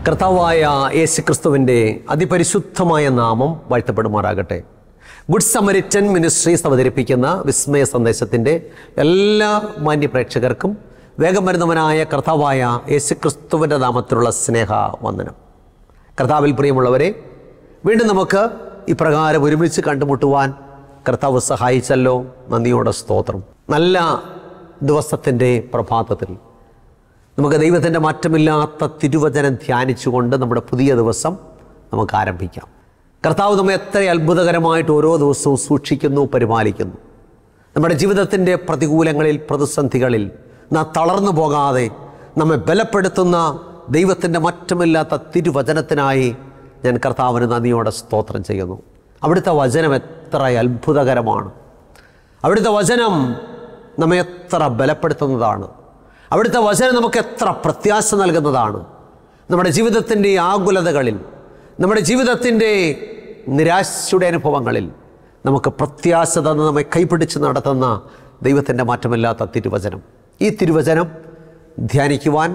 കർത്താവായ യേശുക്രിസ്തുവിൻ്റെ അതിപരിശുദ്ധമായ നാമം വാഴ്ത്തപ്പെടുമാറാകട്ടെ ഗുഡ് സമരിറ്റൻ മിനിസ്ട്രീസ് അവതരിപ്പിക്കുന്ന വിസ്മയ സന്ദേശത്തിൻ്റെ എല്ലാ മാന്യ പ്രേക്ഷകർക്കും വേഗം വരുന്നവനായ കർത്താവായ യേശുക്രിസ്തുവിൻ്റെ നാമത്തിലുള്ള സ്നേഹ വന്ദനം കർത്താവിൽ പ്രിയമുള്ളവരെ വീണ്ടും നമുക്ക് ഇപ്രകാരം ഒരുമിച്ച് കണ്ടുമുട്ടുവാൻ കർത്താവ് സഹായിച്ചല്ലോ നന്ദിയോടെ സ്തോത്രം നല്ല ദിവസത്തിൻ്റെ പ്രഭാതത്തിൽ നമുക്ക് ദൈവത്തിൻ്റെ മാറ്റമില്ലാത്ത തിരുവചനം ധ്യാനിച്ചുകൊണ്ട് നമ്മുടെ പുതിയ ദിവസം നമുക്ക് ആരംഭിക്കാം കർത്താവ് നമ്മെ എത്ര അത്ഭുതകരമായിട്ട് ഓരോ ദിവസവും സൂക്ഷിക്കുന്നു പരിപാലിക്കുന്നു നമ്മുടെ ജീവിതത്തിൻ്റെ പ്രതികൂലങ്ങളിൽ പ്രതിസന്ധികളിൽ നാം തളർന്നു പോകാതെ നമ്മെ ബലപ്പെടുത്തുന്ന ദൈവത്തിൻ്റെ മാറ്റമില്ലാത്ത തിരുവചനത്തിനായി ഞാൻ കർത്താവിന് നന്ദിയോടെ സ്തോത്രം ചെയ്യുന്നു അവിടുത്തെ വചനം എത്ര അത്ഭുതകരമാണ് അവിടുത്തെ വചനം നമ്മെ എത്ര ബലപ്പെടുത്തുന്നതാണ് അവിടുത്തെ വചനം നമുക്ക് എത്ര പ്രത്യാശ നൽകുന്നതാണ് നമ്മുടെ ജീവിതത്തിൻ്റെ ആകുലതകളിൽ നമ്മുടെ ജീവിതത്തിൻ്റെ നിരാശയുടെ അനുഭവങ്ങളിൽ നമുക്ക് പ്രത്യാശ തന്ന് നമ്മെ കൈപിടിച്ച് നടത്തുന്ന ദൈവത്തിൻ്റെ മാറ്റമില്ലാത്ത തിരുവചനം ഈ തിരുവചനം ധ്യാനിക്കുവാൻ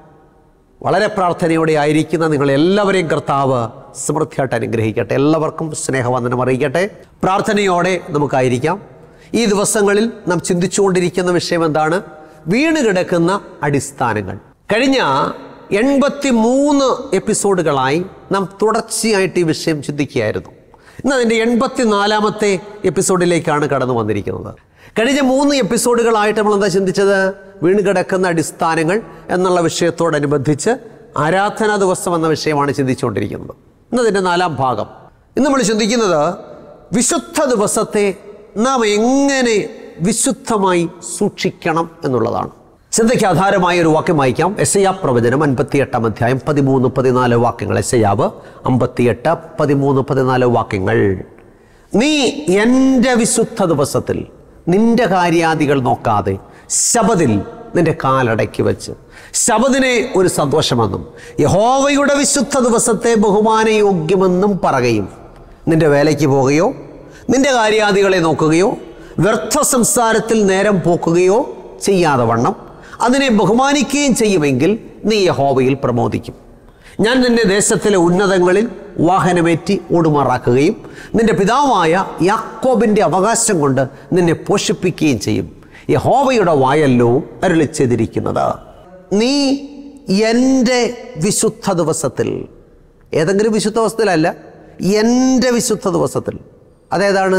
വളരെ പ്രാർത്ഥനയോടെ ആയിരിക്കുന്ന നിങ്ങൾ എല്ലാവരെയും കർത്താവ് സമൃദ്ധിയായിട്ട് അനുഗ്രഹിക്കട്ടെ എല്ലാവർക്കും സ്നേഹവന്ദനം അറിയിക്കട്ടെ പ്രാർത്ഥനയോടെ നമുക്കായിരിക്കാം ഈ ദിവസങ്ങളിൽ നാം ചിന്തിച്ചുകൊണ്ടിരിക്കുന്ന വിഷയം എന്താണ് വീണ് കിടക്കുന്ന അടിസ്ഥാനങ്ങൾ കഴിഞ്ഞ എൺപത്തി മൂന്ന് എപ്പിസോഡുകളായി നാം തുടർച്ചയായിട്ട് ഈ വിഷയം ചിന്തിക്കുകയായിരുന്നു ഇന്ന് അതിൻ്റെ എൺപത്തി നാലാമത്തെ എപ്പിസോഡിലേക്കാണ് കടന്നു വന്നിരിക്കുന്നത് കഴിഞ്ഞ മൂന്ന് എപ്പിസോഡുകളായിട്ട് നമ്മൾ എന്താ ചിന്തിച്ചത് വീണ് കിടക്കുന്ന അടിസ്ഥാനങ്ങൾ എന്നുള്ള വിഷയത്തോടനുബന്ധിച്ച് ആരാധനാ ദിവസം എന്ന വിഷയമാണ് ചിന്തിച്ചുകൊണ്ടിരിക്കുന്നത് ഇന്ന് അതിൻ്റെ നാലാം ഭാഗം ഇന്ന് നമ്മൾ ചിന്തിക്കുന്നത് വിശുദ്ധ ദിവസത്തെ നാം എങ്ങനെ വിശുദ്ധമായി സൂക്ഷിക്കണം എന്നുള്ളതാണ് ചിന്തയ്ക്ക് ആധാരമായ ഒരു വാക്യം വായിക്കാം എസയാ പ്രവചനം അൻപത്തിയെട്ടാം അധ്യായം പതിമൂന്ന് പതിനാല് വാക്യങ്ങൾ എസയാവ് അമ്പത്തിയെട്ട് പതിമൂന്ന് പതിനാല് വാക്യങ്ങൾ നീ എൻ്റെ വിശുദ്ധ ദിവസത്തിൽ നിന്റെ കാര്യാദികൾ നോക്കാതെ ശബദിൽ നിന്റെ കാലടക്കി വെച്ച് ശബദിനെ ഒരു സന്തോഷമെന്നും യഹോവയുടെ വിശുദ്ധ ദിവസത്തെ ബഹുമാനയോഗ്യമെന്നും പറയുകയും നിന്റെ വേലയ്ക്ക് പോകുകയോ നിന്റെ കാര്യാദികളെ നോക്കുകയോ വ്യർത്ഥ സംസാരത്തിൽ നേരം പോക്കുകയോ ചെയ്യാതെ വണ്ണം അതിനെ ബഹുമാനിക്കുകയും ചെയ്യുമെങ്കിൽ നീ യഹോവയിൽ പ്രമോദിക്കും ഞാൻ നിന്നെ ദേശത്തിലെ ഉന്നതങ്ങളിൽ വാഹനമേറ്റി ഓടുമാറാക്കുകയും നിന്റെ പിതാവായ യാക്കോബിൻ്റെ അവകാശം കൊണ്ട് നിന്നെ പോഷിപ്പിക്കുകയും ചെയ്യും യഹോവയുടെ വായല്ലോ അരുളി ചെയ്തിരിക്കുന്നത് നീ എൻ്റെ വിശുദ്ധ ദിവസത്തിൽ ഏതെങ്കിലും വിശുദ്ധ ദിവസത്തിലല്ല എൻ്റെ വിശുദ്ധ ദിവസത്തിൽ അതേതാണ്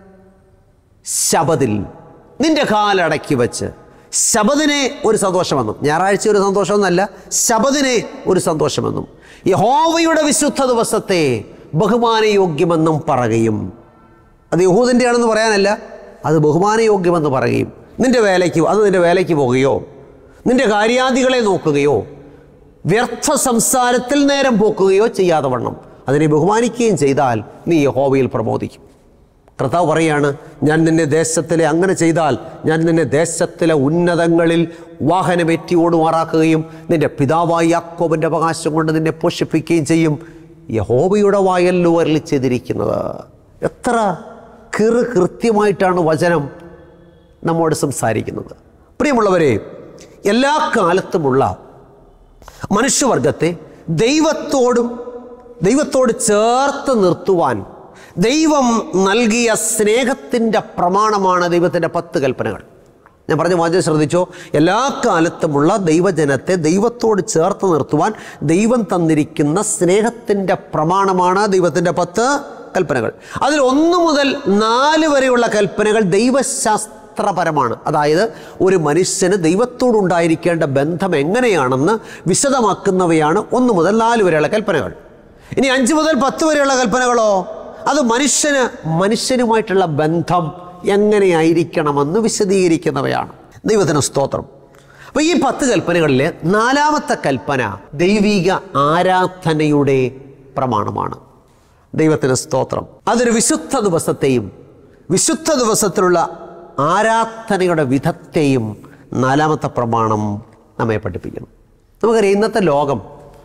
ശബദിൽ നിന്റെ കാലടക്കി വെച്ച് ശബദിനെ ഒരു സന്തോഷമെന്നും ഞായറാഴ്ച ഒരു സന്തോഷമെന്നല്ല ശബദിനെ ഒരു സന്തോഷമെന്നും യഹോവയുടെ വിശുദ്ധ ദിവസത്തെ ബഹുമാനയോഗ്യമെന്നും പറയുകയും അത് യഹൂദിൻ്റെ ആണെന്ന് പറയാനല്ല അത് ബഹുമാനയോഗ്യമെന്ന് പറയുകയും നിന്റെ വേലയ്ക്ക് അത് നിന്റെ വേലയ്ക്ക് പോകുകയോ നിന്റെ കാര്യാദികളെ നോക്കുകയോ വ്യർത്ഥ സംസാരത്തിൽ നേരം പോക്കുകയോ ചെയ്യാതെ വണ്ണം അതിനെ ബഹുമാനിക്കുകയും ചെയ്താൽ നീ യഹോവയിൽ പ്രമോദിക്കും കർത്താവ് പറയാണ് ഞാൻ നിന്നെ ദേശത്തിലെ അങ്ങനെ ചെയ്താൽ ഞാൻ നിന്നെ ദേശത്തിലെ ഉന്നതങ്ങളിൽ വാഹനമേറ്റി ഓടുമാറാക്കുകയും നിന്റെ പിതാവായ യാക്കോബിൻ്റെ അവകാശം കൊണ്ട് നിന്നെ പോഷിപ്പിക്കുകയും ചെയ്യും യഹോബയുടെ വായല്ലോ അരളി ചെയ്തിരിക്കുന്നത് എത്ര കിറു കൃത്യമായിട്ടാണ് വചനം നമ്മോട് സംസാരിക്കുന്നത് പ്രിയമുള്ളവരെ എല്ലാ കാലത്തുമുള്ള മനുഷ്യവർഗത്തെ ദൈവത്തോടും ദൈവത്തോട് ചേർത്ത് നിർത്തുവാൻ ദൈവം നൽകിയ സ്നേഹത്തിൻ്റെ പ്രമാണമാണ് ദൈവത്തിൻ്റെ പത്ത് കൽപ്പനകൾ ഞാൻ പറഞ്ഞ വാചകം ശ്രദ്ധിച്ചോ എല്ലാ കാലത്തുമുള്ള ദൈവജനത്തെ ദൈവത്തോട് ചേർത്ത് നിർത്തുവാൻ ദൈവം തന്നിരിക്കുന്ന സ്നേഹത്തിൻ്റെ പ്രമാണമാണ് ദൈവത്തിൻ്റെ പത്ത് കൽപ്പനകൾ അതിൽ ഒന്ന് മുതൽ നാല് വരെയുള്ള കൽപ്പനകൾ ദൈവശാസ്ത്രപരമാണ് അതായത് ഒരു മനുഷ്യന് ദൈവത്തോടുണ്ടായിരിക്കേണ്ട ബന്ധം എങ്ങനെയാണെന്ന് വിശദമാക്കുന്നവയാണ് ഒന്ന് മുതൽ നാല് വരെയുള്ള കൽപ്പനകൾ ഇനി അഞ്ച് മുതൽ പത്ത് വരെയുള്ള കൽപ്പനകളോ അത് മനുഷ്യന് മനുഷ്യനുമായിട്ടുള്ള ബന്ധം എങ്ങനെയായിരിക്കണമെന്ന് വിശദീകരിക്കുന്നവയാണ് ദൈവത്തിന് സ്തോത്രം അപ്പോൾ ഈ പത്ത് കൽപ്പനകളിലെ നാലാമത്തെ കൽപ്പന ദൈവിക ആരാധനയുടെ പ്രമാണമാണ് ദൈവത്തിന് സ്തോത്രം അതൊരു വിശുദ്ധ ദിവസത്തെയും വിശുദ്ധ ദിവസത്തിലുള്ള ആരാധനയുടെ വിധത്തെയും നാലാമത്തെ പ്രമാണം നമ്മെ പഠിപ്പിക്കുന്നു നമുക്കറിയാം ഇന്നത്തെ ലോകം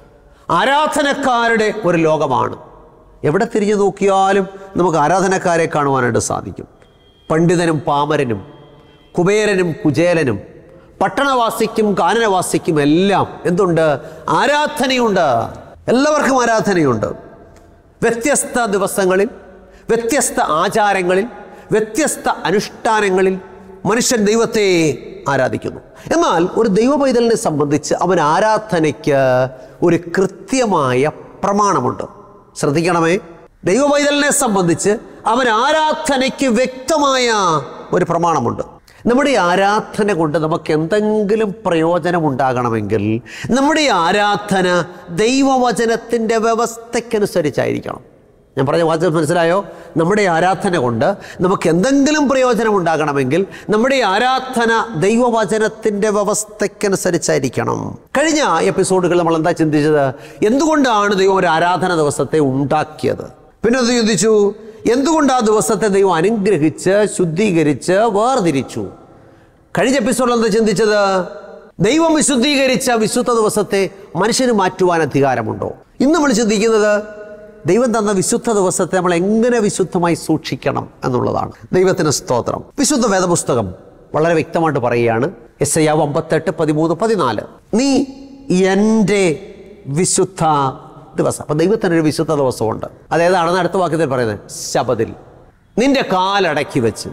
ആരാധനക്കാരുടെ ഒരു ലോകമാണ് എവിടെ തിരിഞ്ഞു നോക്കിയാലും നമുക്ക് ആരാധനക്കാരെ കാണുവാനായിട്ട് സാധിക്കും പണ്ഡിതനും പാമരനും കുബേരനും കുചേലനും പട്ടണവാസിക്കും കാനനവാസിക്കും എല്ലാം എന്തുണ്ട് ആരാധനയുണ്ട് എല്ലാവർക്കും ആരാധനയുണ്ട് വ്യത്യസ്ത ദിവസങ്ങളിൽ വ്യത്യസ്ത ആചാരങ്ങളിൽ വ്യത്യസ്ത അനുഷ്ഠാനങ്ങളിൽ മനുഷ്യൻ ദൈവത്തെ ആരാധിക്കുന്നു എന്നാൽ ഒരു ദൈവ പൈതലിനെ സംബന്ധിച്ച് അവൻ ആരാധനയ്ക്ക് ഒരു കൃത്യമായ പ്രമാണമുണ്ട് ശ്രദ്ധിക്കണമേ ദൈവ പൈതലിനെ സംബന്ധിച്ച് അവൻ ആരാധനയ്ക്ക് വ്യക്തമായ ഒരു പ്രമാണമുണ്ട് നമ്മുടെ ഈ ആരാധന കൊണ്ട് നമുക്ക് എന്തെങ്കിലും പ്രയോജനം ഉണ്ടാകണമെങ്കിൽ നമ്മുടെ ഈ ആരാധന ദൈവവചനത്തിൻ്റെ വ്യവസ്ഥയ്ക്കനുസരിച്ചായിരിക്കണം ഞാൻ പറഞ്ഞ വാചകം മനസ്സിലായോ നമ്മുടെ ആരാധന കൊണ്ട് നമുക്ക് എന്തെങ്കിലും പ്രയോജനം ഉണ്ടാകണമെങ്കിൽ നമ്മുടെ ആരാധന ദൈവവചനത്തിൻ്റെ വ്യവസ്ഥയ്ക്കനുസരിച്ചായിരിക്കണം കഴിഞ്ഞ എപ്പിസോഡുകൾ നമ്മൾ എന്താ ചിന്തിച്ചത് എന്തുകൊണ്ടാണ് ദൈവം ഒരു ആരാധന ദിവസത്തെ ഉണ്ടാക്കിയത് പിന്നെ അത് ചിന്തിച്ചു എന്തുകൊണ്ട് ആ ദിവസത്തെ ദൈവം അനുഗ്രഹിച്ച് ശുദ്ധീകരിച്ച് വേർതിരിച്ചു കഴിഞ്ഞ എപ്പിസോഡിൽ എന്താ ചിന്തിച്ചത് ദൈവം വിശുദ്ധീകരിച്ച വിശുദ്ധ ദിവസത്തെ മനുഷ്യന് മാറ്റുവാൻ അധികാരമുണ്ടോ ഇന്ന് നമ്മൾ ചിന്തിക്കുന്നത് ദൈവം തന്ന വിശുദ്ധ ദിവസത്തെ നമ്മൾ എങ്ങനെ വിശുദ്ധമായി സൂക്ഷിക്കണം എന്നുള്ളതാണ് ദൈവത്തിന് സ്തോത്രം വിശുദ്ധ വേദപുസ്തകം വളരെ വ്യക്തമായിട്ട് പറയുകയാണ് എസ് ഐ ആവ് അമ്പത്തെട്ട് പതിമൂന്ന് പതിനാല് നീ എൻ്റെ വിശുദ്ധ ദിവസം അപ്പം ദൈവത്തിനൊരു വിശുദ്ധ ദിവസമുണ്ട് അതേതാണെന്ന് അടുത്ത വാക്യത്തിൽ പറയുന്നത് ശബദിൽ നിന്റെ കാലടക്കി വെച്ച്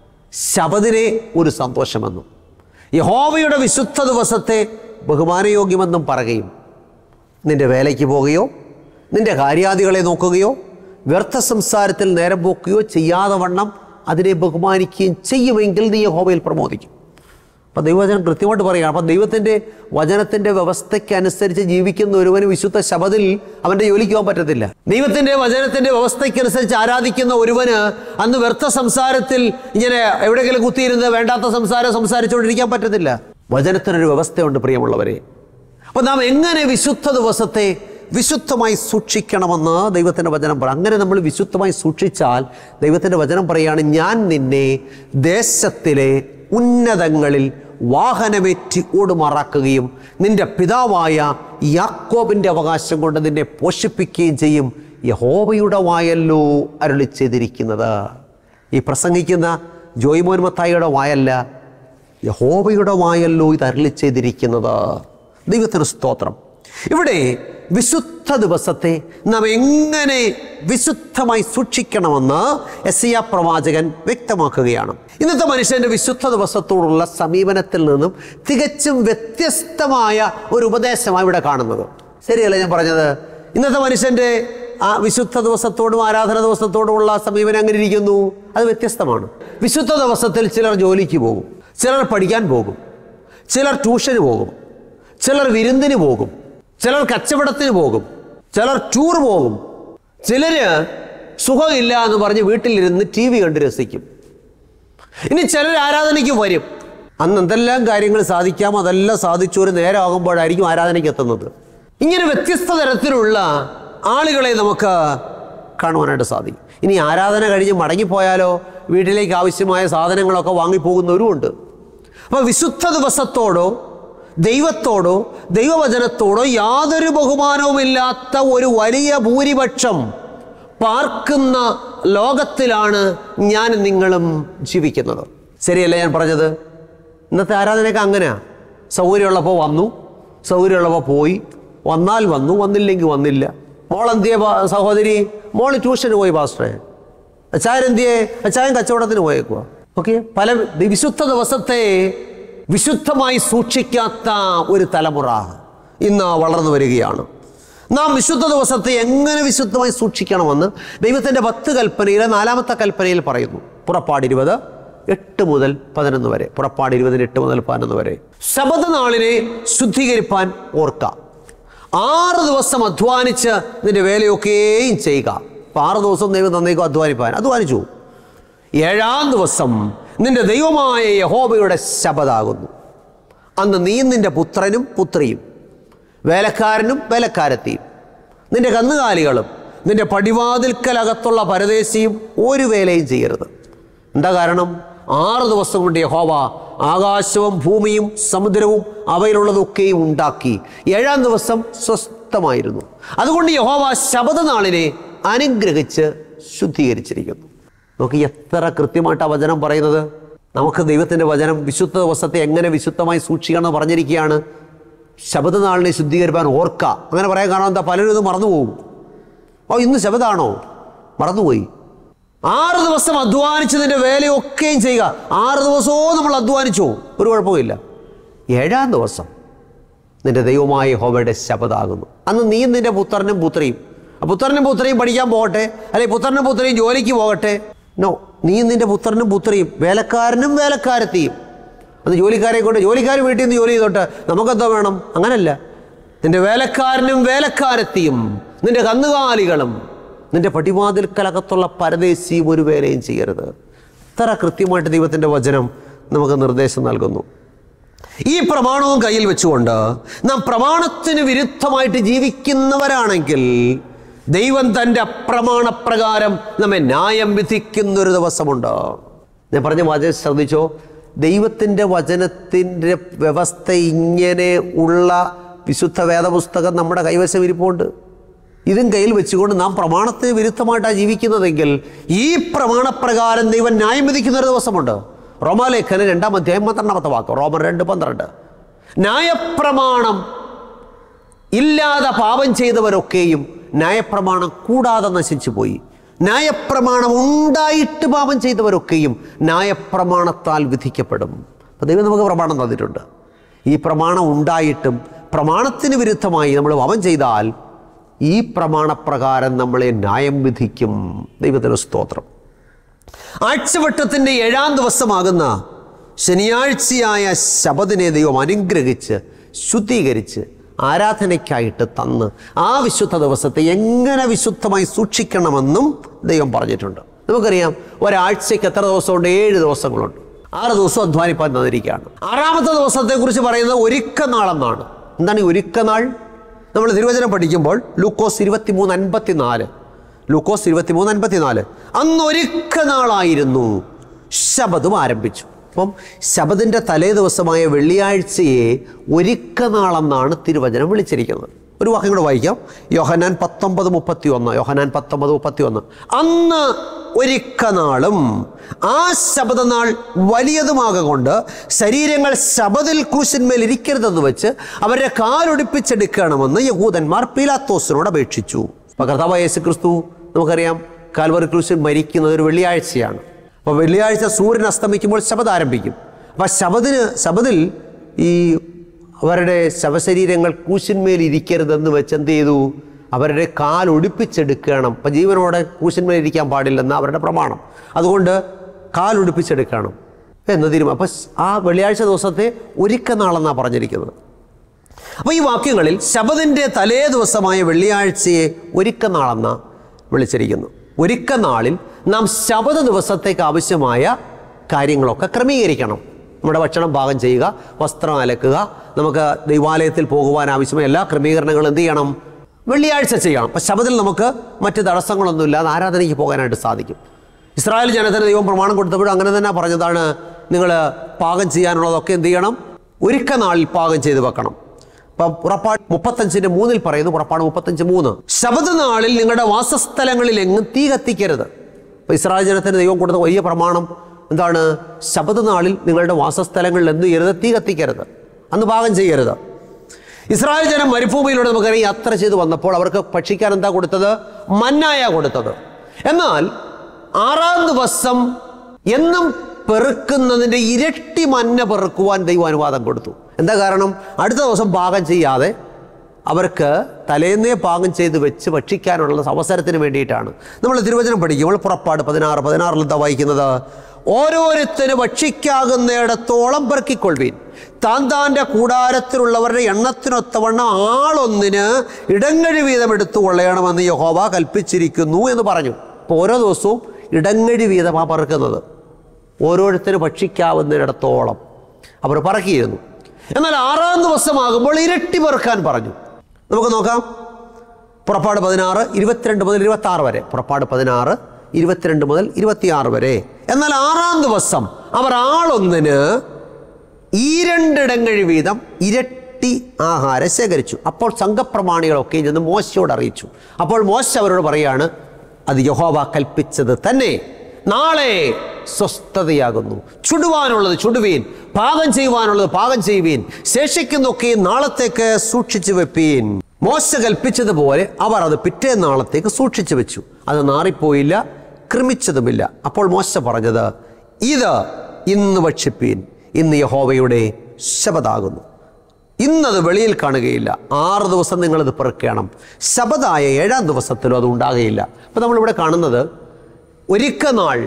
ശബദിനെ ഒരു സന്തോഷമെന്നും യഹോവയുടെ വിശുദ്ധ ദിവസത്തെ ബഹുമാനയോഗ്യമെന്നും പറയുകയും നിന്റെ വേലയ്ക്ക് പോകുകയോ നിന്റെ കാര്യാദികളെ നോക്കുകയോ വ്യർത്ഥ സംസാരത്തിൽ നേരം പോക്കുകയോ ചെയ്യാതെ വണ്ണം അതിനെ ബഹുമാനിക്കുകയും ചെയ്യുമെങ്കിൽ നീ യഹോവയിൽ പ്രമോദിക്കും അപ്പം ദൈവവചനം കൃത്യമായിട്ട് പറയുകയാണ് അപ്പം ദൈവത്തിൻ്റെ വചനത്തിൻ്റെ വ്യവസ്ഥയ്ക്ക് അനുസരിച്ച് ജീവിക്കുന്ന ഒരുവന് വിശുദ്ധ ശബദിൽ അവൻ്റെ ജോലിക്ക് പോകാൻ പറ്റത്തില്ല ദൈവത്തിൻ്റെ വചനത്തിൻ്റെ വ്യവസ്ഥയ്ക്കനുസരിച്ച് ആരാധിക്കുന്ന ഒരുവന് അന്ന് വ്യർത്ഥ സംസാരത്തിൽ ഇങ്ങനെ എവിടെയെങ്കിലും കുത്തിയിരുന്ന് വേണ്ടാത്ത സംസാരം സംസാരിച്ചുകൊണ്ടിരിക്കാൻ പറ്റത്തില്ല വചനത്തിനൊരു വ്യവസ്ഥയുണ്ട് പ്രിയമുള്ളവരെ അപ്പം നാം എങ്ങനെ വിശുദ്ധ ദിവസത്തെ വിശുദ്ധമായി സൂക്ഷിക്കണമെന്ന് ദൈവത്തിൻ്റെ വചനം പറ അങ്ങനെ നമ്മൾ വിശുദ്ധമായി സൂക്ഷിച്ചാൽ ദൈവത്തിൻ്റെ വചനം പറയാണ് ഞാൻ നിന്നെ ദേശത്തിലെ ഉന്നതങ്ങളിൽ വാഹനമേറ്റി ഓടുമാറാക്കുകയും നിന്റെ പിതാവായ യാക്കോബിൻ്റെ അവകാശം കൊണ്ട് നിന്നെ പോഷിപ്പിക്കുകയും ചെയ്യും യഹോവയുടെ വായല്ലോ അരുളി ചെയ്തിരിക്കുന്നത് ഈ പ്രസംഗിക്കുന്ന ജോയ്മോൻ മത്തായിയുടെ വായല്ല യഹോവയുടെ വായല്ലോ ഇത് അരളി ചെയ്തിരിക്കുന്നത് ദൈവത്തിന് സ്തോത്രം ഇവിടെ വിശുദ്ധ ദിവസത്തെ നാം എങ്ങനെ വിശുദ്ധമായി സൂക്ഷിക്കണമെന്ന് എസ് പ്രവാചകൻ വ്യക്തമാക്കുകയാണ് ഇന്നത്തെ മനുഷ്യൻ്റെ വിശുദ്ധ ദിവസത്തോടുള്ള സമീപനത്തിൽ നിന്നും തികച്ചും വ്യത്യസ്തമായ ഒരു ഉപദേശമാണ് ഇവിടെ കാണുന്നത് ശരിയല്ലേ ഞാൻ പറഞ്ഞത് ഇന്നത്തെ മനുഷ്യൻ്റെ ആ വിശുദ്ധ ദിവസത്തോടും ആരാധന ദിവസത്തോടുമുള്ള സമീപനം അങ്ങനെ ഇരിക്കുന്നു അത് വ്യത്യസ്തമാണ് വിശുദ്ധ ദിവസത്തിൽ ചിലർ ജോലിക്ക് പോകും ചിലർ പഠിക്കാൻ പോകും ചിലർ ട്യൂഷന് പോകും ചിലർ വിരുന്നിന് പോകും ചിലർ കച്ചവടത്തിന് പോകും ചിലർ ടൂർ പോകും ചിലര് സുഖമില്ല എന്ന് പറഞ്ഞ് വീട്ടിലിരുന്ന് ടി വി കണ്ട് രസിക്കും ഇനി ചിലർ ആരാധനയ്ക്ക് വരും അന്ന് എന്തെല്ലാം കാര്യങ്ങൾ സാധിക്കാം അതെല്ലാം സാധിച്ചു ഒരു നേരമാകുമ്പോഴായിരിക്കും ആരാധനയ്ക്ക് എത്തുന്നത് ഇങ്ങനെ വ്യത്യസ്ത തരത്തിലുള്ള ആളുകളെ നമുക്ക് കാണുവാനായിട്ട് സാധിക്കും ഇനി ആരാധന കഴിഞ്ഞ് മടങ്ങിപ്പോയാലോ വീട്ടിലേക്ക് ആവശ്യമായ സാധനങ്ങളൊക്കെ വാങ്ങിപ്പോകുന്നവരുമുണ്ട് അപ്പോൾ വിശുദ്ധ ദിവസത്തോടോ ദൈവത്തോടോ ദൈവവചനത്തോടോ യാതൊരു ബഹുമാനവുമില്ലാത്ത ഒരു വലിയ ഭൂരിപക്ഷം പാർക്കുന്ന ലോകത്തിലാണ് ഞാൻ നിങ്ങളും ജീവിക്കുന്നത് ശരിയല്ലേ ഞാൻ പറഞ്ഞത് ഇന്നത്തെ ആരാധനയൊക്കെ അങ്ങനെയാ സൗകര്യമുള്ളപ്പോൾ വന്നു സൗകര്യമുള്ളപ്പോൾ പോയി വന്നാൽ വന്നു വന്നില്ലെങ്കിൽ വന്നില്ല മോൾ എന്തിയെ സഹോദരി മോൾ ട്യൂഷന് പോയി പാസ്റ്ററെ അച്ചായൻ എന്തിയെ അച്ചായൻ കച്ചവടത്തിന് പോയേക്കുക ഓക്കെ പല വിശുദ്ധ ദിവസത്തെ വിശുദ്ധമായി സൂക്ഷിക്കാത്ത ഒരു തലമുറ ഇന്ന് വളർന്നു വരികയാണ് നാം വിശുദ്ധ ദിവസത്തെ എങ്ങനെ വിശുദ്ധമായി സൂക്ഷിക്കണമെന്ന് ദൈവത്തിൻ്റെ പത്ത് കൽപ്പനയിലെ നാലാമത്തെ കൽപ്പനയിൽ പറയുന്നു പുറപ്പാട് ഇരുപത് എട്ട് മുതൽ പതിനൊന്ന് വരെ പുറപ്പാട് ഇരുപതിന് എട്ട് മുതൽ പതിനൊന്ന് വരെ ശബദ നാളിനെ ശുദ്ധീകരിപ്പാൻ ഓർക്കാം ആറ് ദിവസം അധ്വാനിച്ച് നിന്റെ വേലയൊക്കെയും ചെയ്യുക അപ്പോൾ ആറ് ദിവസം ദൈവം തന്നേക്കും അധ്വാനിപ്പാൻ അധ്വാനിച്ചു ഏഴാം ദിവസം നിന്റെ ദൈവമായ യഹോബയുടെ ശബദാകുന്നു അന്ന് നീ നിന്റെ പുത്രനും പുത്രിയും വേലക്കാരനും വേലക്കാരത്തിയും നിന്റെ കന്നുകാലികളും നിന്റെ പടിവാതിൽക്കലകത്തുള്ള പരദേശിയും ഒരു വേലയും ചെയ്യരുത് എന്താ കാരണം ആറ് ദിവസം കൊണ്ട് യഹോവ ആകാശവും ഭൂമിയും സമുദ്രവും അവയിലുള്ളതൊക്കെയും ഉണ്ടാക്കി ഏഴാം ദിവസം സ്വസ്ഥമായിരുന്നു അതുകൊണ്ട് യഹോവ ശബദനാളിനെ അനുഗ്രഹിച്ച് ശുദ്ധീകരിച്ചിരിക്കുന്നു നോക്കി എത്ര കൃത്യമായിട്ട് ആ വചനം പറയുന്നത് നമുക്ക് ദൈവത്തിൻ്റെ വചനം വിശുദ്ധ ദിവസത്തെ എങ്ങനെ വിശുദ്ധമായി സൂക്ഷിക്കണം എന്ന് പറഞ്ഞിരിക്കുകയാണ് ശബദനാളിനെ ശുദ്ധീകരിക്കാൻ ഓർക്ക അങ്ങനെ പറയാൻ കാരണം എന്താ പലരും ഇത് മറന്നുപോകും ഓ ഇന്ന് ശബദാണോ മറന്നുപോയി ആറ് ദിവസം അധ്വാനിച്ചതിൻ്റെ വേലയൊക്കെയും ചെയ്യുക ആറ് ദിവസവും നമ്മൾ അധ്വാനിച്ചോ ഒരു കുഴപ്പമില്ല ഏഴാം ദിവസം നിന്റെ ദൈവമായ ഹോവയുടെ ശബദാകുന്നു അന്ന് നീയും നിന്റെ പുത്രനും പുത്രിയും ആ പുത്രനും പുത്രിയും പഠിക്കാൻ പോകട്ടെ അല്ലെങ്കിൽ പുത്രനും പുത്രിയും ജോലിക്ക് പോകട്ടെ നോ നീയും നിന്റെ പുത്രനും പുത്രിയും വേലക്കാരനും വേലക്കാരത്തിയും അന്ന് ജോലിക്കാരെ കൊണ്ട് ജോലിക്കാർ വീട്ടിൽ നിന്ന് ജോലി ചെയ്തോട്ടെ നമുക്കെന്താ വേണം അങ്ങനല്ല നിന്റെ വേലക്കാരനും വേലക്കാരത്തിയും നിന്റെ കന്നുകാലികളും നിന്റെ പടിവാതിൽക്കലകത്തുള്ള പരദേശിയും ഒരു വേലയും ചെയ്യരുത് ഇത്ര കൃത്യമായിട്ട് ദൈവത്തിൻ്റെ വചനം നമുക്ക് നിർദ്ദേശം നൽകുന്നു ഈ പ്രമാണവും കയ്യിൽ വെച്ചുകൊണ്ട് നാം പ്രമാണത്തിന് വിരുദ്ധമായിട്ട് ജീവിക്കുന്നവരാണെങ്കിൽ ദൈവം തൻ്റെ അപ്രമാണപ്രകാരം നമ്മെ ന്യായം വിധിക്കുന്നൊരു ദിവസമുണ്ട് ഞാൻ പറഞ്ഞ വചനം ശ്രദ്ധിച്ചോ ദൈവത്തിൻ്റെ വചനത്തിൻ്റെ വ്യവസ്ഥ ഇങ്ങനെ ഉള്ള വിശുദ്ധ വേദപുസ്തകം നമ്മുടെ കൈവശം ഇരിപ്പുണ്ട് ഇതും കയ്യിൽ വെച്ചുകൊണ്ട് നാം പ്രമാണത്തിന് വിരുദ്ധമായിട്ടാണ് ജീവിക്കുന്നതെങ്കിൽ ഈ പ്രമാണപ്രകാരം ദൈവം ന്യായം വിധിക്കുന്ന ഒരു ദിവസമുണ്ട് റോമാലേഖന രണ്ടാം അധ്യായം പന്ത്രണ്ടാമത്തെ വാക്ക് റോമൻ രണ്ട് പന്ത്രണ്ട് ന്യായപ്രമാണം ഇല്ലാതെ പാപം ചെയ്തവരൊക്കെയും ന്യായപ്രമാണം കൂടാതെ നശിച്ചു പോയി ന്യായപ്രമാണം ഉണ്ടായിട്ട് പാപം ചെയ്തവരൊക്കെയും ന്യായപ്രമാണത്താൽ വിധിക്കപ്പെടും അപ്പോൾ ദൈവം നമുക്ക് പ്രമാണം തന്നിട്ടുണ്ട് ഈ പ്രമാണം ഉണ്ടായിട്ടും പ്രമാണത്തിന് വിരുദ്ധമായി നമ്മൾ പാപം ചെയ്താൽ ഈ പ്രമാണപ്രകാരം നമ്മളെ ന്യായം വിധിക്കും ദൈവത്തിന് സ്തോത്രം ആഴ്ചവട്ടത്തിൻ്റെ ഏഴാം ദിവസമാകുന്ന ശനിയാഴ്ചയായ ശബദിനെ ദൈവം അനുഗ്രഹിച്ച് ശുദ്ധീകരിച്ച് ആരാധനയ്ക്കായിട്ട് തന്ന് ആ വിശുദ്ധ ദിവസത്തെ എങ്ങനെ വിശുദ്ധമായി സൂക്ഷിക്കണമെന്നും ദൈവം പറഞ്ഞിട്ടുണ്ട് നമുക്കറിയാം ഒരാഴ്ചയ്ക്ക് എത്ര ദിവസമുണ്ട് ഏഴ് ദിവസങ്ങളുണ്ട് ആറ് ദിവസം അധ്വാനിപ്പാൻ തന്നിരിക്കുകയാണ് ആറാമത്തെ ദിവസത്തെക്കുറിച്ച് പറയുന്നത് ഒരുക്കനാളെന്നാണ് എന്താണ് ഈ ഒരുക്കനാൾ നമ്മൾ തിരുവചനം പഠിക്കുമ്പോൾ ലൂക്കോസ് ഇരുപത്തിമൂന്ന് അൻപത്തിനാല് ലൂക്കോസ് ഇരുപത്തിമൂന്ന് അൻപത്തിനാല് അന്ന് ഒരുക്കനാളായിരുന്നു ശബദും ആരംഭിച്ചു അപ്പം ശബദിൻ്റെ തലേ ദിവസമായ വെള്ളിയാഴ്ചയെ ഒരുക്കനാളെന്നാണ് തിരുവചനം വിളിച്ചിരിക്കുന്നത് ഒരു വാക്യം കൂടെ വായിക്കാം യോഹനാൻ പത്തൊമ്പത് മുപ്പത്തി ഒന്ന് യോഹനാൻ പത്തൊമ്പത് മുപ്പത്തി ഒന്ന് അന്ന് ഒരുക്കനാളും ആ ശബദനാൾ വലിയതുമാകൊണ്ട് ശരീരങ്ങൾ ശബദിൽ ക്രൂശന്മേൽ ഇരിക്കരുതെന്ന് വെച്ച് അവരുടെ കാലൊടിപ്പിച്ചെടുക്കണമെന്ന് യഹൂദന്മാർ പീലാത്തോസിനോട് അപേക്ഷിച്ചു അപ്പോൾ കർത്താവ് യേശു ക്രിസ്തു നമുക്കറിയാം കാൽവറി ക്രൂശൻ മരിക്കുന്നത് ഒരു വെള്ളിയാഴ്ചയാണ് അപ്പോൾ വെള്ളിയാഴ്ച സൂര്യൻ അസ്തമിക്കുമ്പോൾ ശബദ് ആരംഭിക്കും അപ്പോൾ ശബദിന് ശബദിൽ ഈ അവരുടെ ശവശരീരങ്ങൾ കൂശന്മേൽ ഇരിക്കരുതെന്ന് വെച്ച് എന്ത് ചെയ്തു അവരുടെ കാൽ ഒടിപ്പിച്ചെടുക്കണം അപ്പം ജീവനോടെ കൂശന്മേൽ ഇരിക്കാൻ പാടില്ലെന്ന് അവരുടെ പ്രമാണം അതുകൊണ്ട് കാൽ ഒടിപ്പിച്ചെടുക്കണം എന്ന് തീരുമാനം അപ്പം ആ വെള്ളിയാഴ്ച ദിവസത്തെ ഒരുക്കനാളെന്നാണ് പറഞ്ഞിരിക്കുന്നത് അപ്പോൾ ഈ വാക്യങ്ങളിൽ ശബദിൻ്റെ തലേ ദിവസമായ വെള്ളിയാഴ്ചയെ ഒരുക്കനാളെന്ന വിളിച്ചിരിക്കുന്നു ഒരുക്കനാളിൽ നാം ശബദ ദിവസത്തേക്ക് ആവശ്യമായ കാര്യങ്ങളൊക്കെ ക്രമീകരിക്കണം നമ്മുടെ ഭക്ഷണം പാകം ചെയ്യുക വസ്ത്രം അലക്കുക നമുക്ക് ദൈവാലയത്തിൽ പോകുവാൻ ആവശ്യമായ എല്ലാ ക്രമീകരണങ്ങളും എന്ത് ചെയ്യണം വെള്ളിയാഴ്ച ചെയ്യണം അപ്പം ശബദിൽ നമുക്ക് മറ്റ് തടസ്സങ്ങളൊന്നുമില്ലാതെ ആരാധനയ്ക്ക് പോകാനായിട്ട് സാധിക്കും ഇസ്രായേൽ ജനത്തിന് ദൈവം പ്രമാണം കൊടുത്തപ്പോഴും അങ്ങനെ തന്നെ പറഞ്ഞതാണ് നിങ്ങൾ പാകം ചെയ്യാനുള്ളതൊക്കെ എന്ത് ചെയ്യണം ഒരുക്ക നാളിൽ പാകം ചെയ്ത് വെക്കണം ഇപ്പം പുറപ്പാട് മുപ്പത്തഞ്ചിന്റെ മൂന്നിൽ പറയുന്നു പുറപ്പാട് മുപ്പത്തഞ്ച് മൂന്ന് ശബദ നാളിൽ നിങ്ങളുടെ വാസസ്ഥലങ്ങളിൽ എങ്ങും തീ കത്തിക്കരുത് അപ്പോൾ ഇസ്രായേൽ ജനത്തിന് ദൈവം കൊടുത്ത വലിയ പ്രമാണം എന്താണ് ശബദ നാളിൽ നിങ്ങളുടെ വാസസ്ഥലങ്ങളിൽ എന്ത് ചെയ്യരുത് തീ കത്തിക്കരുത് അന്ന് പാകം ചെയ്യരുത് ഇസ്രായേൽ ജനം മരുഭൂമിയിലൂടെ നമുക്കറിയാം യാത്ര ചെയ്ത് വന്നപ്പോൾ അവർക്ക് ഭക്ഷിക്കാൻ എന്താ കൊടുത്തത് മന്നായ കൊടുത്തത് എന്നാൽ ആറാം ദിവസം എന്നും പെറുക്കുന്നതിൻ്റെ ഇരട്ടി മന്ന പെറുക്കുവാൻ ദൈവം അനുവാദം കൊടുത്തു എന്താ കാരണം അടുത്ത ദിവസം പാകം ചെയ്യാതെ അവർക്ക് തലേന്നേ പാകം ചെയ്ത് വെച്ച് ഭക്ഷിക്കാനുള്ള അവസരത്തിന് വേണ്ടിയിട്ടാണ് നമ്മൾ തിരുവചനം പഠിക്കുമ്പോൾ പുറപ്പാട് പതിനാറ് പതിനാറിൽ എന്താ വായിക്കുന്നത് ഓരോരുത്തര് ഭക്ഷിക്കാകുന്നിടത്തോളം പെറുക്കിക്കൊള്ളുവീൻ താൻ താൻ്റെ കൂടാരത്തിലുള്ളവരുടെ എണ്ണത്തിനൊത്തവണ്ണം ആളൊന്നിന് ഇടങ്ങഴി വീതം എടുത്തു കൊള്ളയണമെന്ന് യഹോവ കൽപ്പിച്ചിരിക്കുന്നു എന്ന് പറഞ്ഞു അപ്പോൾ ഓരോ ദിവസവും ഇടങ്ങഴി വീതമാണ് പറക്കുന്നത് ഓരോരുത്തരും ഭക്ഷിക്കാവുന്നിടത്തോളം അവർ പറക്കിയിരുന്നു എന്നാൽ ആറാം ദിവസമാകുമ്പോൾ ഇരട്ടി പെറുക്കാൻ പറഞ്ഞു നമുക്ക് നോക്കാം പുറപ്പാട് പതിനാറ് ഇരുപത്തിരണ്ട് മുതൽ ഇരുപത്തി ആറ് വരെ പുറപ്പാട് പതിനാറ് ഇരുപത്തിരണ്ട് മുതൽ ഇരുപത്തിയാറ് വരെ എന്നാൽ ആറാം ദിവസം അവർ ആളൊന്നിന് ഈ രണ്ടിടങ്ങഴി വീതം ഇരട്ടി ആഹാരം ശേഖരിച്ചു അപ്പോൾ സംഘപ്രമാണികളൊക്കെ ചെന്ന് മോശയോട് അറിയിച്ചു അപ്പോൾ മോശ അവരോട് പറയാണ് അത് യഹോവ കൽപ്പിച്ചത് തന്നെ നാളെ സ്വസ്ഥതയാകുന്നു ചുടുവാനുള്ളത് ചുടുവീൻ പാകം ചെയ്യുവാനുള്ളത് പാകം ചെയ്യുവീൻ ശേഷിക്കുന്നൊക്കെ നാളത്തേക്ക് സൂക്ഷിച്ചു വെപ്പീൻ മോശ കൽപ്പിച്ചതുപോലെ അവർ അത് പിറ്റേ നാളത്തേക്ക് സൂക്ഷിച്ചു വെച്ചു അത് നാറിപ്പോയില്ല ക്രമിച്ചതുമില്ല അപ്പോൾ മോശ പറഞ്ഞത് ഇത് ഇന്ന് ഭക്ഷിപ്പീൻ ഇന്ന് യഹോവയുടെ ശബദാകുന്നു ഇന്നത് വെളിയിൽ കാണുകയില്ല ആറ് ദിവസം നിങ്ങളത് പെറുക്കണം ശബദായ ഏഴാം ദിവസത്തിലും അത് ഉണ്ടാകുകയില്ല അപ്പോൾ നമ്മളിവിടെ കാണുന്നത് ഒരുക്കനാൾ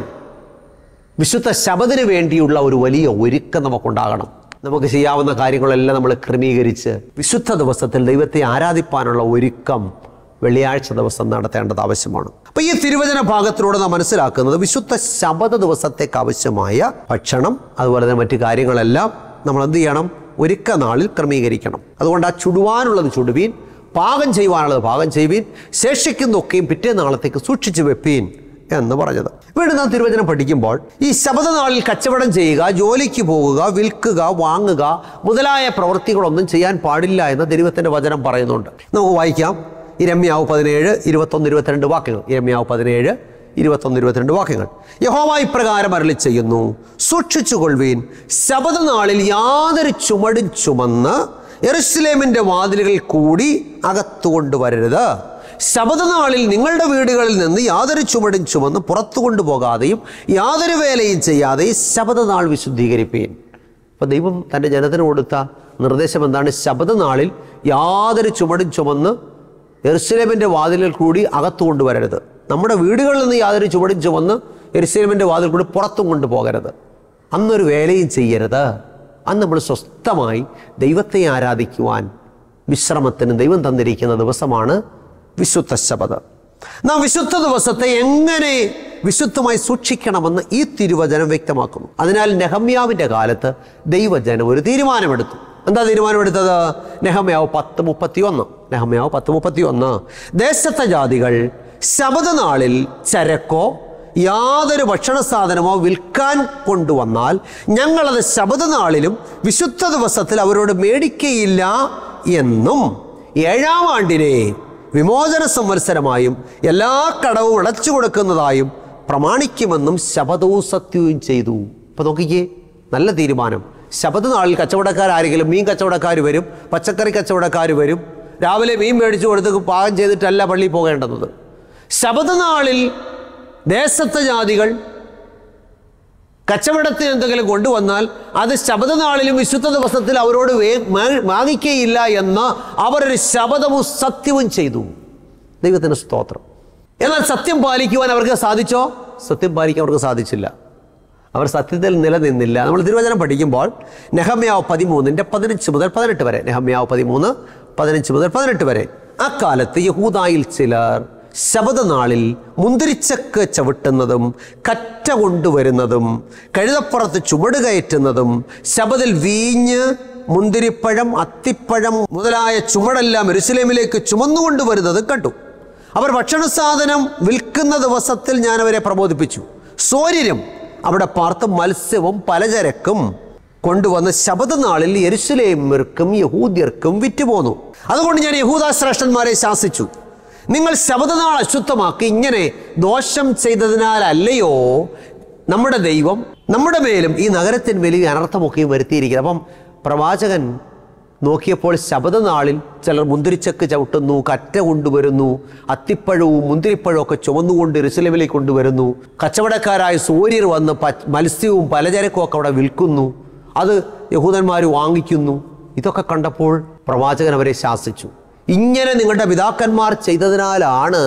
വിശുദ്ധ ശബദിന് വേണ്ടിയുള്ള ഒരു വലിയ ഒരുക്കം നമുക്കുണ്ടാകണം നമുക്ക് ചെയ്യാവുന്ന കാര്യങ്ങളെല്ലാം നമ്മൾ ക്രമീകരിച്ച് വിശുദ്ധ ദിവസത്തിൽ ദൈവത്തെ ആരാധിപ്പാനുള്ള ഒരുക്കം വെള്ളിയാഴ്ച ദിവസം നടത്തേണ്ടത് ആവശ്യമാണ് അപ്പൊ ഈ തിരുവചന ഭാഗത്തിലൂടെ നാം മനസ്സിലാക്കുന്നത് വിശുദ്ധ ശബദ ദിവസത്തേക്ക് ആവശ്യമായ ഭക്ഷണം അതുപോലെ തന്നെ മറ്റു കാര്യങ്ങളെല്ലാം നമ്മൾ എന്ത് ചെയ്യണം ഒരുക്ക നാളിൽ ക്രമീകരിക്കണം അതുകൊണ്ട് ആ ചുടുവാനുള്ളത് ചുടുവീൻ പാകം ചെയ്യുവാനുള്ളത് പാകം ചെയ്യുവീൻ ശേഷിക്കുന്നൊക്കെയും പിറ്റേ നാളത്തേക്ക് സൂക്ഷിച്ചു വെപ്പീൻ എന്ന് പറഞ്ഞത് വീണ്ടും നാം തിരുവചനം പഠിക്കുമ്പോൾ ഈ ശബദനാളിൽ കച്ചവടം ചെയ്യുക ജോലിക്ക് പോകുക വിൽക്കുക വാങ്ങുക മുതലായ പ്രവൃത്തികളൊന്നും ചെയ്യാൻ പാടില്ല എന്ന് ദൈവത്തിൻ്റെ വചനം പറയുന്നുണ്ട് നമുക്ക് വായിക്കാം ഇരമ്യാവ് പതിനേഴ് ഇരുപത്തൊന്ന് ഇരുപത്തിരണ്ട് വാക്യങ്ങൾ ഇരമ്യാവ് പതിനേഴ് ഇരുപത്തൊന്ന് ഇരുപത്തിരണ്ട് വാക്യങ്ങൾ യഹോവ ഇപ്രകാരം അരളി ചെയ്യുന്നു സൂക്ഷിച്ചുകൊള്ളുവീൻ ശബദനാളിൽ യാതൊരു ചുമടും ചുമന്ന് എറുസലേമിൻ്റെ വാതിലുകളിൽ കൂടി അകത്തു കൊണ്ടുവരരുത് ശബദനാളിൽ നിങ്ങളുടെ വീടുകളിൽ നിന്ന് യാതൊരു ചുമടും ചുമന്ന് പുറത്തു കൊണ്ടുപോകാതെയും യാതൊരു വേലയും ചെയ്യാതെയും ശബദനാൾ വിശുദ്ധീകരിപ്പീൻ അപ്പോൾ ദൈവം തൻ്റെ ജനത്തിന് കൊടുത്ത നിർദ്ദേശം എന്താണ് ശബദനാളിൽ യാതൊരു ചുമടും ചുമന്ന് എറുസലേമിൻ്റെ വാതിലിൽ കൂടി അകത്തു കൊണ്ടുവരരുത് നമ്മുടെ വീടുകളിൽ നിന്ന് യാതൊരു ചുവടും ചുമന്ന് എരുസലേമിൻ്റെ വാതിൽ കൂടി പുറത്തും കൊണ്ടുപോകരുത് അന്നൊരു വേലയും ചെയ്യരുത് അന്ന് നമ്മൾ സ്വസ്ഥമായി ദൈവത്തെ ആരാധിക്കുവാൻ വിശ്രമത്തിന് ദൈവം തന്നിരിക്കുന്ന ദിവസമാണ് വിശുദ്ധ ശബദ നാം വിശുദ്ധ ദിവസത്തെ എങ്ങനെ വിശുദ്ധമായി സൂക്ഷിക്കണമെന്ന് ഈ തിരുവചനം വ്യക്തമാക്കുന്നു അതിനാൽ നെഹമ്യാവിൻ്റെ കാലത്ത് ദൈവജനം ഒരു തീരുമാനമെടുത്തു എന്താ തീരുമാനമെടുത്തത് നെഹമ്യാവ് പത്ത് മുപ്പത്തി ഒന്ന് നെഹമ്യാവ് പത്ത് മുപ്പത്തി ഒന്ന് ദേശത്തെ ജാതികൾ ശബദനാളിൽ ചരക്കോ യാതൊരു ഭക്ഷണ സാധനമോ വിൽക്കാൻ കൊണ്ടുവന്നാൽ ഞങ്ങളത് ശബദനാളിലും വിശുദ്ധ ദിവസത്തിൽ അവരോട് മേടിക്കയില്ല എന്നും ഏഴാം ആണ്ടിനെ വിമോചന സംവത്സരമായും എല്ലാ കടവും അടച്ചു കൊടുക്കുന്നതായും പ്രമാണിക്കുമെന്നും ശപഥവും സത്യവും ചെയ്തു അപ്പൊ നോക്കിക്കേ നല്ല തീരുമാനം ശബദ നാളിൽ കച്ചവടക്കാരാരെങ്കിലും മീൻ കച്ചവടക്കാർ വരും പച്ചക്കറി കച്ചവടക്കാർ വരും രാവിലെ മീൻ മേടിച്ചു കൊടുത്ത് പാകം ചെയ്തിട്ടല്ല പള്ളിയിൽ പോകേണ്ടത് ശബദ നാളിൽ ദേശത്തെ ജാതികൾ കച്ചവടത്തിന് എന്തെങ്കിലും കൊണ്ടുവന്നാൽ അത് ശബദനാളിലും വിശുദ്ധ ദിവസത്തിൽ അവരോട് വേ മാ- വാങ്ങിക്കയില്ല എന്ന് അവരൊരു ശബദവും സത്യവും ചെയ്തു ദൈവത്തിന് സ്തോത്രം എന്നാൽ സത്യം പാലിക്കുവാൻ അവർക്ക് സാധിച്ചോ സത്യം പാലിക്കാൻ അവർക്ക് സാധിച്ചില്ല അവർ സത്യത്തിൽ നിലനിന്നില്ല നമ്മൾ തിരുവചനം പഠിക്കുമ്പോൾ നെഹമ്യാവ് പതിമൂന്നിൻ്റെ പതിനഞ്ച് മുതൽ പതിനെട്ട് വരെ നെഹമ്യാവ് പതിമൂന്ന് പതിനഞ്ച് മുതൽ പതിനെട്ട് വരെ അക്കാലത്ത് യഹൂദായിൽ ചിലർ ശബദനാളിൽ മുന്തിരിച്ചക്ക് ചവിട്ടുന്നതും കറ്റ കൊണ്ടുവരുന്നതും കഴുതപ്പുറത്ത് ചുവട് കയറ്റുന്നതും ശബദിൽ വീഞ്ഞ് മുന്തിരിപ്പഴം അത്തിപ്പഴം മുതലായ ചുമടെല്ലാം എരുസലേമിലേക്ക് ചുമന്നുകൊണ്ടുവരുന്നത് കണ്ടു അവർ ഭക്ഷണ സാധനം വിൽക്കുന്ന ദിവസത്തിൽ ഞാൻ അവരെ പ്രബോധിപ്പിച്ചു സൂര്യനും അവിടെ പാർത്ത് മത്സ്യവും പലചരക്കും കൊണ്ടുവന്ന് ശബദനാളിൽ യെരുസലേമ്യർക്കും യഹൂദ്യർക്കും വിറ്റുപോന്നു അതുകൊണ്ട് ഞാൻ യഹൂദ ശ്രേഷ്ഠന്മാരെ ശാസിച്ചു നിങ്ങൾ ശബദനാൾ അശുദ്ധമാക്കി ഇങ്ങനെ ദോഷം ചെയ്തതിനാലല്ലയോ നമ്മുടെ ദൈവം നമ്മുടെ മേലും ഈ നഗരത്തിന്മേലും ഈ അനർത്ഥമൊക്കെയും വരുത്തിയിരിക്കുന്നത് അപ്പം പ്രവാചകൻ നോക്കിയപ്പോൾ ശബദനാളിൽ ചിലർ മുന്തിരിച്ചക്ക് ചവിട്ടുന്നു കറ്റ കൊണ്ടുവരുന്നു അത്തിപ്പഴവും മുന്തിരിപ്പഴവും ഒക്കെ ചുമന്നുകൊണ്ട് എരുസലേമിലേക്ക് കൊണ്ടുവരുന്നു കച്ചവടക്കാരായ സൂര്യർ വന്ന് പ- മത്സ്യവും പലചരക്കും ഒക്കെ അവിടെ വിൽക്കുന്നു അത് യഹൂദന്മാർ വാങ്ങിക്കുന്നു ഇതൊക്കെ കണ്ടപ്പോൾ പ്രവാചകൻ അവരെ ശാസിച്ചു ഇങ്ങനെ നിങ്ങളുടെ പിതാക്കന്മാർ ചെയ്തതിനാലാണ്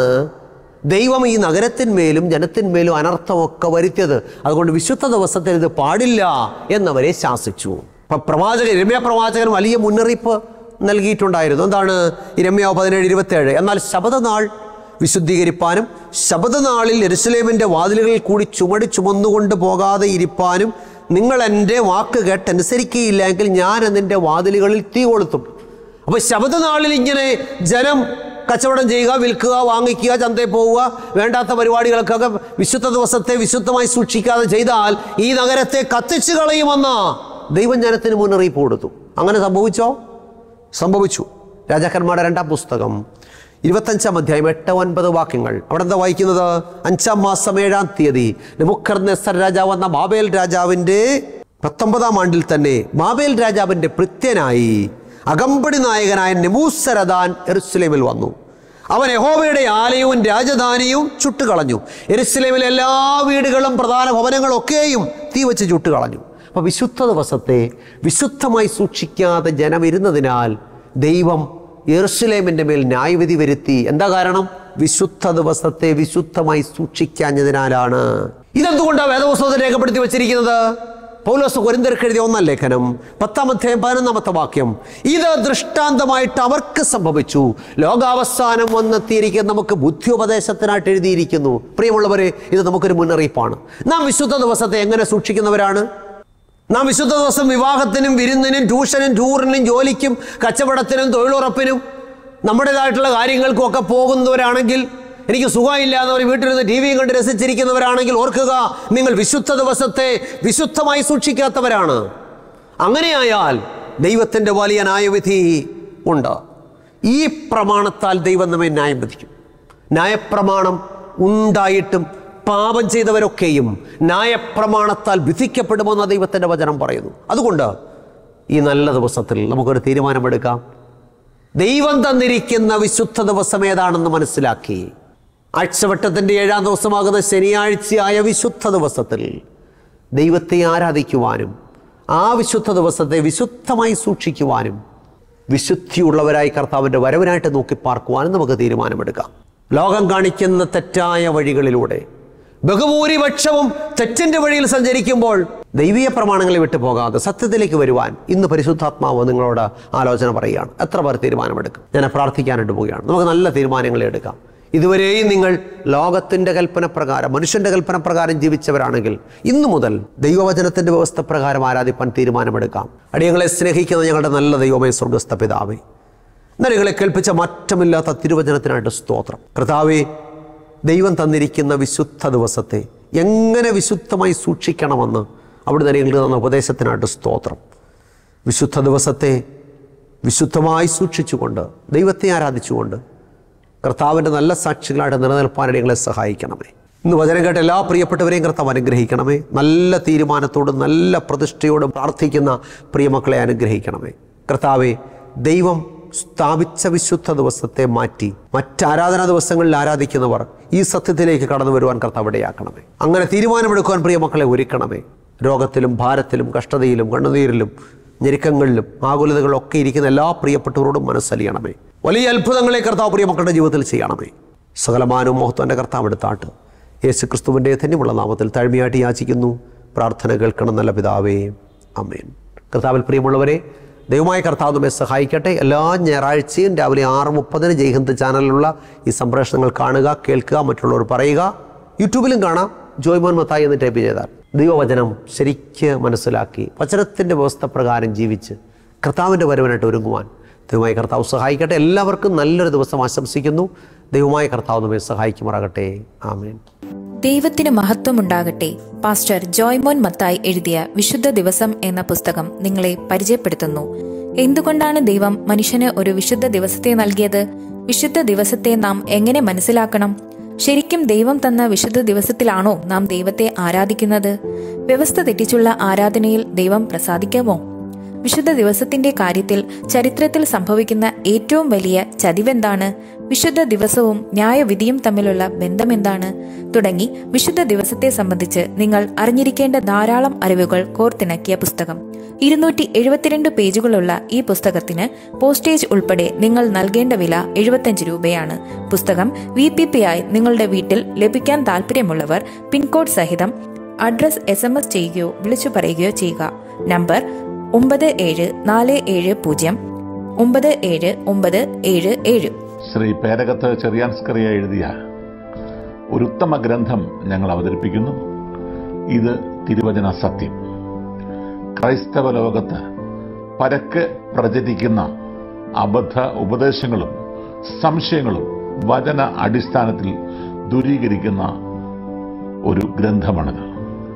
ദൈവം ഈ നഗരത്തിന്മേലും ജനത്തിന്മേലും അനർത്ഥമൊക്കെ വരുത്തിയത് അതുകൊണ്ട് വിശുദ്ധ ദിവസത്തിൽ ഇത് പാടില്ല എന്നവരെ ശാസിച്ചു അപ്പൊ പ്രവാചകൻ ഇരമ്യ പ്രവാചകൻ വലിയ മുന്നറിയിപ്പ് നൽകിയിട്ടുണ്ടായിരുന്നു എന്താണ് ഇരമ്യ പതിനേഴ് ഇരുപത്തേഴ് എന്നാൽ ശബദനാൾ വിശുദ്ധീകരിപ്പാനും ശബദനാളിൽ എരുസലേമിൻ്റെ വാതിലുകളിൽ കൂടി ചുമടി ചുമന്നുകൊണ്ട് പോകാതെ ഇരിപ്പാനും നിങ്ങൾ എൻ്റെ വാക്ക് കേട്ടനുസരിക്കുകയില്ലെങ്കിൽ ഞാൻ അതിൻ്റെ വാതിലുകളിൽ തീ കൊളുത്തും അപ്പോൾ ശബദനാളിൽ ഇങ്ങനെ ജനം കച്ചവടം ചെയ്യുക വിൽക്കുക വാങ്ങിക്കുക ചന്തയിൽ പോവുക വേണ്ടാത്ത പരിപാടികൾക്കൊക്കെ വിശുദ്ധ ദിവസത്തെ വിശുദ്ധമായി സൂക്ഷിക്കാതെ ചെയ്താൽ ഈ നഗരത്തെ കത്തിച്ചു കളയുമെന്ന് ദൈവം ജനത്തിന് മുന്നറിയിപ്പ് കൊടുത്തു അങ്ങനെ സംഭവിച്ചോ സംഭവിച്ചു രാജാക്കന്മാരുടെ രണ്ടാം പുസ്തകം ഇരുപത്തഞ്ചാം അധ്യായം എട്ട് ഒൻപത് വാക്യങ്ങൾ അവിടെ എന്താ വായിക്കുന്നത് അഞ്ചാം മാസം ഏഴാം തീയതി നെബുക്കർ നെസർ രാജാവ് എന്ന ബാബേൽ രാജാവിൻ്റെ പത്തൊമ്പതാം ആണ്ടിൽ തന്നെ ബാബേൽ രാജാവിൻ്റെ ഭൃത്യനായി അകമ്പടി നായകനായ നെബൂസരദാൻ എറുസലേമിൽ വന്നു അവൻ യഹോവയുടെ ആലയവും രാജധാനിയും ചുട്ടുകളഞ്ഞു എരുസലേമിലെ എല്ലാ വീടുകളും പ്രധാന ഭവനങ്ങളും ഒക്കെയും തീ വെച്ച് ചുട്ടുകളഞ്ഞു അപ്പോൾ വിശുദ്ധ ദിവസത്തെ വിശുദ്ധമായി സൂക്ഷിക്കാതെ ജനം ഇരുന്നതിനാൽ ദൈവം യെറുസലേമിൻ്റെ മേൽ ന്യായവിധി വരുത്തി എന്താ കാരണം വിശുദ്ധ ദിവസത്തെ വിശുദ്ധമായി സൂക്ഷിക്കാഞ്ഞതിനാലാണ് ഇതെന്തുകൊണ്ടാണ് വേദപുസ്തകത്തിൽ രേഖപ്പെടുത്തി വച്ചിരിക്കുന്നത് പൗലോസ് കൊരിന്തർക്ക് എഴുതിയ ഒന്നാം ലേഖനം പത്താം അധ്യായം പതിനൊന്നാമത്തെ വാക്യം ഇത് ദൃഷ്ടാന്തമായിട്ട് അവർക്ക് സംഭവിച്ചു ലോകാവസാനം വന്നെത്തിയിരിക്കുന്ന നമുക്ക് ബുദ്ധിയോപദേശത്തിനായിട്ട് എഴുതിയിരിക്കുന്നു പ്രിയമുള്ളവരെ ഇത് നമുക്കൊരു മുന്നറിയിപ്പാണ് നാം വിശുദ്ധ ദിവസത്തെ എങ്ങനെ സൂക്ഷിക്കുന്നവരാണ് നാം വിശുദ്ധ ദിവസം വിവാഹത്തിനും വിരുന്നിനും ട്യൂഷനും ടൂറിനും ജോലിക്കും കച്ചവടത്തിനും തൊഴിലുറപ്പിനും നമ്മുടേതായിട്ടുള്ള കാര്യങ്ങൾക്കും ഒക്കെ പോകുന്നവരാണെങ്കിൽ എനിക്ക് സുഖമില്ലാത്തവർ വീട്ടിലിരുന്ന് ടി വിയും കണ്ട് രസിച്ചിരിക്കുന്നവരാണെങ്കിൽ ഓർക്കുക നിങ്ങൾ വിശുദ്ധ ദിവസത്തെ വിശുദ്ധമായി സൂക്ഷിക്കാത്തവരാണ് അങ്ങനെയായാൽ ദൈവത്തിൻ്റെ വലിയ ന്യായവിധി ഉണ്ട് ഈ പ്രമാണത്താൽ ദൈവം നമ്മെ ന്യായം വിധിക്കും ന്യായപ്രമാണം ഉണ്ടായിട്ടും പാപം ചെയ്തവരൊക്കെയും ന്യായപ്രമാണത്താൽ വിധിക്കപ്പെടുമെന്ന് ദൈവത്തിൻ്റെ വചനം പറയുന്നു അതുകൊണ്ട് ഈ നല്ല ദിവസത്തിൽ നമുക്കൊരു തീരുമാനമെടുക്കാം ദൈവം തന്നിരിക്കുന്ന വിശുദ്ധ ദിവസം ഏതാണെന്ന് മനസ്സിലാക്കി ആഴ്ചവട്ടത്തിൻ്റെ ഏഴാം ദിവസമാകുന്ന ശനിയാഴ്ചയായ വിശുദ്ധ ദിവസത്തിൽ ദൈവത്തെ ആരാധിക്കുവാനും ആ വിശുദ്ധ ദിവസത്തെ വിശുദ്ധമായി സൂക്ഷിക്കുവാനും വിശുദ്ധിയുള്ളവരായി കർത്താവിൻ്റെ വരവിനായിട്ട് നോക്കി പാർക്കുവാനും നമുക്ക് തീരുമാനമെടുക്കാം ലോകം കാണിക്കുന്ന തെറ്റായ വഴികളിലൂടെ ബഹുഭൂരിപക്ഷവും തെറ്റിൻ്റെ വഴിയിൽ സഞ്ചരിക്കുമ്പോൾ ദൈവീയ പ്രമാണങ്ങളെ വിട്ടു പോകാതെ സത്യത്തിലേക്ക് വരുവാൻ ഇന്ന് പരിശുദ്ധാത്മാവ് നിങ്ങളോട് ആലോചന പറയുകയാണ് എത്ര പേർ തീരുമാനമെടുക്കും ഞാൻ പ്രാർത്ഥിക്കാനായിട്ട് പോവുകയാണ് നമുക്ക് നല്ല തീരുമാനങ്ങൾ എടുക്കാം ഇതുവരെയും നിങ്ങൾ ലോകത്തിൻ്റെ കൽപ്പന പ്രകാരം മനുഷ്യൻ്റെ കൽപ്പന പ്രകാരം ജീവിച്ചവരാണെങ്കിൽ ഇന്നു മുതൽ ദൈവവചനത്തിൻ്റെ വ്യവസ്ഥ പ്രകാരം ആരാധിപ്പാൻ തീരുമാനമെടുക്കാം അടിയങ്ങളെ സ്നേഹിക്കുന്ന ഞങ്ങളുടെ നല്ല ദൈവമേ സ്വർഗസ്ഥ പിതാവേ നിങ്ങളെ കേൾപ്പിച്ച മാറ്റമില്ലാത്ത തിരുവചനത്തിനായിട്ട് സ്തോത്രം കർത്താവേ ദൈവം തന്നിരിക്കുന്ന വിശുദ്ധ ദിവസത്തെ എങ്ങനെ വിശുദ്ധമായി സൂക്ഷിക്കണമെന്ന് അവിടെ നിങ്ങൾ തന്ന ഉപദേശത്തിനായിട്ട് സ്തോത്രം വിശുദ്ധ ദിവസത്തെ വിശുദ്ധമായി സൂക്ഷിച്ചുകൊണ്ട് ദൈവത്തെ ആരാധിച്ചുകൊണ്ട് കർത്താവിൻ്റെ നല്ല സാക്ഷികളായിട്ട് നിലനിൽപ്പാനായിട്ട് ഞങ്ങളെ സഹായിക്കണമേ ഇന്ന് വചനം കേട്ട എല്ലാ പ്രിയപ്പെട്ടവരെയും കർത്താവ് അനുഗ്രഹിക്കണമേ നല്ല തീരുമാനത്തോടും നല്ല പ്രതിഷ്ഠയോടും പ്രാർത്ഥിക്കുന്ന പ്രിയമക്കളെ അനുഗ്രഹിക്കണമേ കർത്താവെ ദൈവം സ്ഥാപിച്ച വിശുദ്ധ ദിവസത്തെ മാറ്റി മറ്റാരാധനാ ദിവസങ്ങളിൽ ആരാധിക്കുന്നവർ ഈ സത്യത്തിലേക്ക് കടന്നു വരുവാൻ കർത്താവ് ഇടയാക്കണമേ അങ്ങനെ തീരുമാനമെടുക്കുവാൻ പ്രിയമക്കളെ ഒരുക്കണമേ രോഗത്തിലും ഭാരത്തിലും കഷ്ടതയിലും കണ്ണുനീരിലും ഞെരുക്കങ്ങളിലും ആകുലതകളിലൊക്കെ ഇരിക്കുന്ന എല്ലാ പ്രിയപ്പെട്ടവരോടും മനസ്സലിയണമേ വലിയ അത്ഭുതങ്ങളെ കർത്താവ് പ്രിയമക്കളുടെ ജീവിതത്തിൽ ചെയ്യണമേ സകലമാനവും മഹത്വൻ്റെ കർത്താവ് എടുത്താട്ട് യേശു ക്രിസ്തുവിൻ്റെ ധന്യമുള്ള നാമത്തിൽ താഴ്മയായിട്ട് യാചിക്കുന്നു പ്രാർത്ഥന കേൾക്കണം നല്ല പിതാവേ അമ്മേൻ കർത്താവിൽ പ്രിയമുള്ളവരെ ദൈവമായ കർത്താവ് നമ്മെ സഹായിക്കട്ടെ എല്ലാ ഞായറാഴ്ചയും രാവിലെ ആറ് മുപ്പതിന് ജയ്ഹിന്ദ് ചാനലിലുള്ള ഈ സംപ്രേഷണങ്ങൾ കാണുക കേൾക്കുക മറ്റുള്ളവർ പറയുക യൂട്യൂബിലും കാണാം ജോയ്മോൻ മത്തായി എന്ന് ടൈപ്പ് ചെയ്താൽ ദൈവവചനം ശരിക്ക് മനസ്സിലാക്കി വചനത്തിൻ്റെ വ്യവസ്ഥ പ്രകാരം ജീവിച്ച് കർത്താവിൻ്റെ വരവിനായിട്ട് ഒരുങ്ങുവാൻ ദൈവമായ കർത്താവ് സഹായിക്കട്ടെ എല്ലാവർക്കും നല്ലൊരു ദിവസം ആശംസിക്കുന്നു ദൈവമായ കർത്താവ് നമ്മെ സഹായിക്കുമാറാകട്ടെ ആമേൻ ദൈവത്തിന് മഹത്വമുണ്ടാകട്ടെ പാസ്റ്റർ ജോയ്മോൻ മത്തായി എഴുതിയ വിശുദ്ധ ദിവസം എന്ന പുസ്തകം നിങ്ങളെ പരിചയപ്പെടുത്തുന്നു എന്തുകൊണ്ടാണ് ദൈവം മനുഷ്യന് ഒരു വിശുദ്ധ ദിവസത്തെ നൽകിയത് വിശുദ്ധ ദിവസത്തെ നാം എങ്ങനെ മനസ്സിലാക്കണം ശരിക്കും ദൈവം തന്ന വിശുദ്ധ ദിവസത്തിലാണോ നാം ദൈവത്തെ ആരാധിക്കുന്നത് വ്യവസ്ഥ തെറ്റിച്ചുള്ള ആരാധനയിൽ ദൈവം പ്രസാദിക്കാമോ വിശുദ്ധ ദിവസത്തിന്റെ കാര്യത്തിൽ ചരിത്രത്തിൽ സംഭവിക്കുന്ന ഏറ്റവും വലിയ ചതിവെന്താണ് വിശുദ്ധ ദിവസവും ന്യായവിധിയും തമ്മിലുള്ള ബന്ധമെന്താണ് തുടങ്ങി വിശുദ്ധ ദിവസത്തെ സംബന്ധിച്ച് നിങ്ങൾ അറിഞ്ഞിരിക്കേണ്ട ധാരാളം അറിവുകൾ കോർത്തിണക്കിയ പുസ്തകം ഇരുന്നൂറ്റി എഴുപത്തിരണ്ട് പേജുകളുള്ള ഈ പുസ്തകത്തിന് പോസ്റ്റേജ് ഉൾപ്പെടെ നിങ്ങൾ നൽകേണ്ട വില എഴുപത്തഞ്ച് രൂപയാണ് പുസ്തകം വി പി പി ആയി നിങ്ങളുടെ വീട്ടിൽ ലഭിക്കാൻ താല്പര്യമുള്ളവർ പിൻകോഡ് സഹിതം അഡ്രസ് എസ് എം എസ് ചെയ്യുകയോ വിളിച്ചു പറയുകയോ ചെയ്യുക നമ്പർ ഒമ്പത് ഏഴ് നാല് ഏഴ് പൂജ്യം ഒമ്പത് ഏഴ് ഒമ്പത് ഏഴ് ഏഴ് ശ്രീ പേരകത്ത് ചെറിയാൻസ്കറിയ എഴുതിയ ഒരു ഉത്തമ ഗ്രന്ഥം ഞങ്ങൾ അവതരിപ്പിക്കുന്നു ഇത് തിരുവചന സത്യം ക്രൈസ്തവ ലോകത്ത് പരക്കെ പ്രചരിക്കുന്ന അബദ്ധ ഉപദേശങ്ങളും സംശയങ്ങളും വചന അടിസ്ഥാനത്തിൽ ദൂരീകരിക്കുന്ന ഒരു ഗ്രന്ഥമാണിത്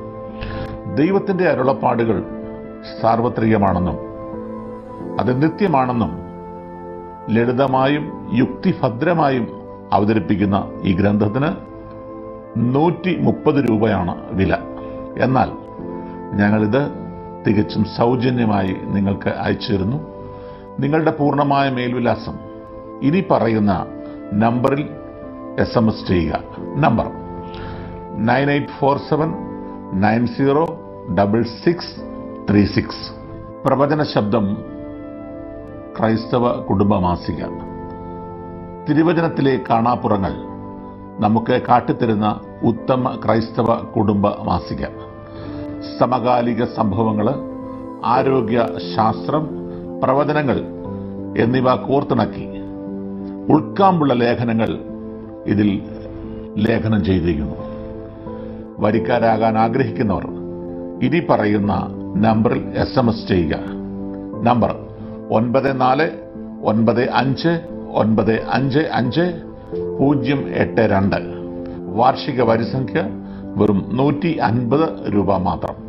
ദൈവത്തിന്റെ അരുളപ്പാടുകൾ സാർവത്രികമാണെന്നും അത് നിത്യമാണെന്നും ലളിതമായും യുക്തിഭദ്രമായും അവതരിപ്പിക്കുന്ന ഈ ഗ്രന്ഥത്തിന് നൂറ്റി മുപ്പത് രൂപയാണ് വില എന്നാൽ ഞങ്ങളിത് തികച്ചും സൗജന്യമായി നിങ്ങൾക്ക് അയച്ചു തരുന്നു നിങ്ങളുടെ പൂർണ്ണമായ മേൽവിലാസം ഇനി പറയുന്ന നമ്പറിൽ എസ് എം എസ് ചെയ്യുക number nine eight four seven nine zero double six three six പ്രവചന ശബ്ദം ക്രൈസ്തവ കുടുംബ മാസിക തിരുവചനത്തിലെ കാണാപ്പുറങ്ങൾ നമുക്ക് കാട്ടിത്തരുന്ന ഉത്തമ ക്രൈസ്തവ കുടുംബ മാസിക സമകാലിക സംഭവങ്ങൾ ആരോഗ്യ ശാസ്ത്രം പ്രവചനങ്ങൾ എന്നിവ കോർത്തിണക്കി ഉൾക്കാമ്പുള്ള ലേഖനങ്ങൾ ഇതിൽ ലേഖനം ചെയ്തിരിക്കുന്നു വരിക്കാരാകാൻ ആഗ്രഹിക്കുന്നവർ ഇനി പറയുന്ന നമ്പറിൽ എസ് എം എസ് ചെയ്യുക നമ്പർ ഒൻപത് നാല് ഒൻപത് അഞ്ച് ഒൻപത് അഞ്ച് അഞ്ച് പൂജ്യം എട്ട് രണ്ട് വാർഷിക വരിസംഖ്യ വെറും നൂറ്റി അൻപത് രൂപ മാത്രം